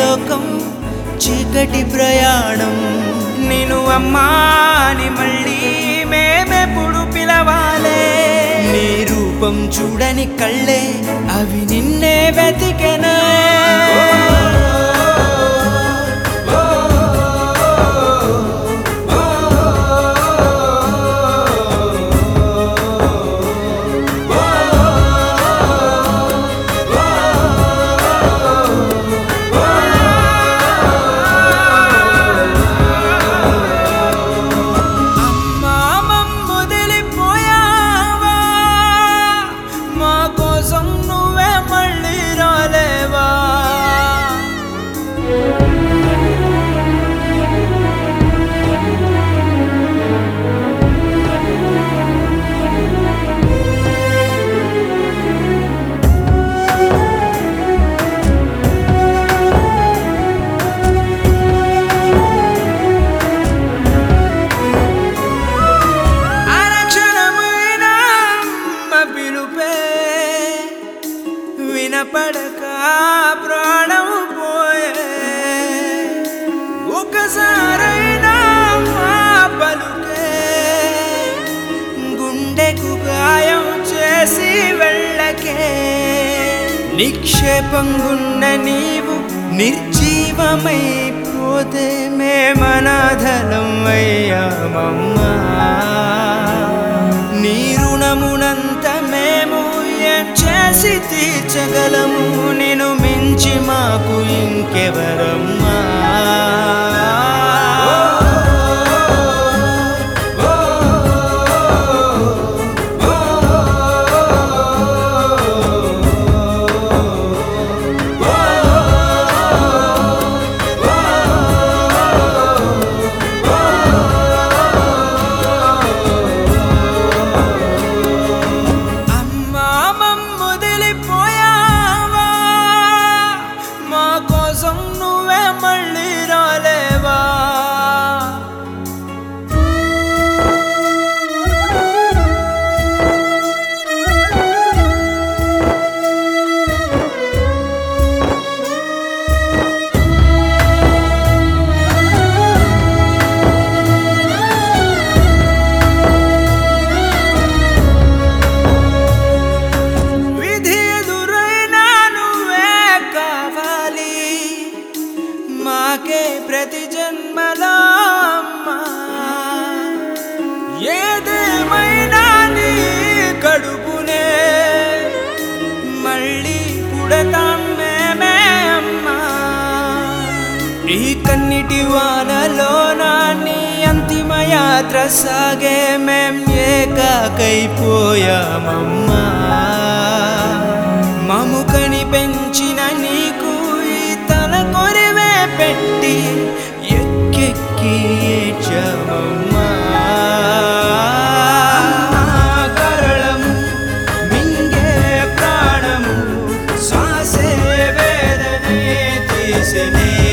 లోకం చీకటి ప్రయాణం నేను అమ్మాని మళ్ళీ మేమెప్పుడు పిలవాలే నీ రూపం చూడని కళ్ళే అవి నిన్నే వెతికెనా అమ్మా మమ్మొదిలిపోయావా మా కోసం నువ్వే మళ్ళీ రాలేవా అరక్షణమైన అమ్మ పిలుపే వినపడక ప్రాణం పోయే ఒకసారైనా మా పలుకే గుండెకు గాయం చేసి వెళ్ళకే నిక్షేపంగున్న నీవు నిర్జీవమైపోతే మేమనాథలం అయ్యామమ్మా నీ రుణమునంత మేము ఏం చేసి తీర్చగలము నేను మించి మాకు ఇంకెవరమ్మా అమ్మా మమ్మొదిలిపోయావా మా కోసం నువ్వే మళ్ళీ రాలేవా విధి ఎదురైనా నువ్వే కావాలి మాకే ప్రతి జన్మలో అమ్మా ఏదేమైనా నీ కడుపునే మళ్ళీ పుడతాం మేమే అమ్మా ఈ కన్నిటి వానలో నా నీ అంతిమ యాత్ర సాగే మేం ఏకాకైపోయామమ్మా మము కని పెంచిన నీకు ఈ తల కొరివే పెట్టి ఎక్కెక్కి ఏడ్చామమ్మా కరళము మింగే ప్రాణము శ్వాసే వేదనే తీసనే